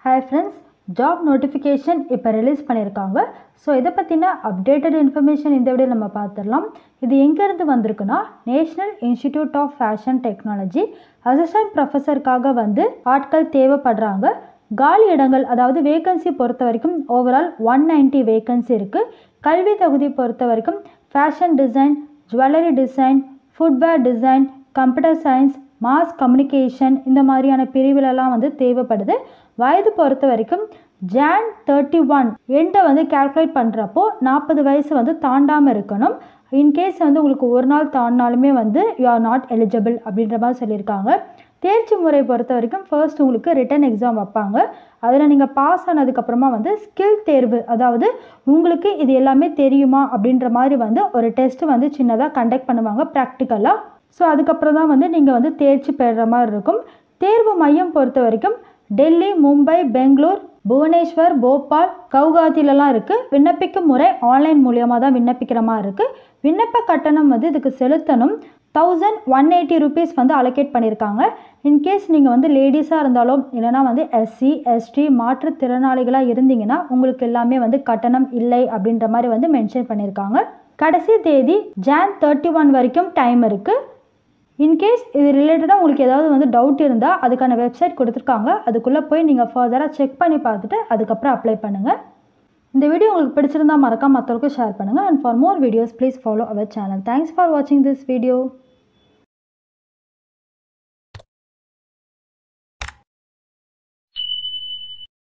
hi friends job notification இப்போ release பண்ணியிருக்காங்க so இதை பற்றின அப்டேட்டட் இன்ஃபர்மேஷன் இந்த வீடியோ நம்ம பார்த்துடலாம் இது எங்கேருந்து வந்திருக்குன்னா national institute of fashion technology assistant ப்ரொஃபஸருக்காக வந்து ஆட்கள் தேவைப்படுறாங்க காலி இடங்கள் அதாவது வேகன்சி பொறுத்த வரைக்கும் ஓவரால் ஒன் நைன்ட்டி வேகன்சி இருக்குது கல்வி தகுதி பொறுத்த வரைக்கும் fashion design jewellery design footwear design computer science mass communication இந்த மாதிரியான பிரிவுலலாம் வந்து தேவைப்படுது வயது பொறுத்த வரைக்கும் ஜான் தேர்ட்டி ஒன் எண்டை வந்து கால்குலேட் பண்ணுறப்போ நாற்பது வயசு வந்து தாண்டாமல் இருக்கணும் இன்கேஸ் வந்து உங்களுக்கு ஒரு நாள் தாண்டினாலுமே வந்து யூ ஆர் நாட் எலிஜிபிள் அப்படின்ற மாதிரி சொல்லியிருக்காங்க தேர்ச்சி முறை பொறுத்த வரைக்கும் ஃபர்ஸ்ட் உங்களுக்கு ரிட்டன் எக்ஸாம் வைப்பாங்க அதில் நீங்கள் பாஸ் ஆனதுக்கப்புறமா வந்து ஸ்கில் தேர்வு அதாவது உங்களுக்கு இது எல்லாமே தெரியுமா அப்படின்ற மாதிரி வந்து ஒரு டெஸ்ட் வந்து சின்னதாக கண்டக்ட் பண்ணுவாங்க ப்ராக்டிக்கலாக ஸோ அதுக்கப்புறம் தான் வந்து நீங்கள் வந்து தேர்ச்சி பெறுற மாதிரி இருக்கும் தேர்வு மையம் பொறுத்த வரைக்கும் டெல்லி மும்பை பெங்களூர் புவனேஸ்வர் போபால் கவுகாத்திலலாம் இருக்குது விண்ணப்பிக்கும் முறை ஆன்லைன் மூலியமாக தான் விண்ணப்பிக்கிற மாதிரி இருக்குது விண்ணப்ப கட்டணம் வந்து இதுக்கு செலுத்தணும் தௌசண்ட் ஒன் எயிட்டி ருபீஸ் வந்து அலோகேட் பண்ணியிருக்காங்க இன்கேஸ் நீங்கள் வந்து லேடிஸாக இருந்தாலும் இல்லைனா வந்து எஸ்சி எஸ்டி மாற்றுத்திறனாளிகளாக இருந்தீங்கன்னா உங்களுக்கு எல்லாமே வந்து கட்டணம் இல்லை அப்படின்ற மாதிரி வந்து மென்ஷன் பண்ணியிருக்காங்க கடைசி தேதி ஜான் தேர்ட்டி ஒன் வரைக்கும் டைம் இருக்குது இன்கேஸ் இது ரிலேட்டடாக உங்களுக்கு ஏதாவது வந்து டவுட் இருந்தால் அதுக்கான வெப்சைட் கொடுத்துருக்காங்க அதுக்குள்ளே போய் நீங்கள் ஃபர்தராக செக் பண்ணி பார்த்துட்டு அதுக்கப்புறம் அப்ளை பண்ணுங்கள் இந்த வீடியோ உங்களுக்கு பிடிச்சிருந்தா மறக்காம மற்றவங்களுக்கும் ஷேர் பண்ணுங்கள் and for more videos please follow our channel thanks for வாட்சிங் திஸ் வீடியோ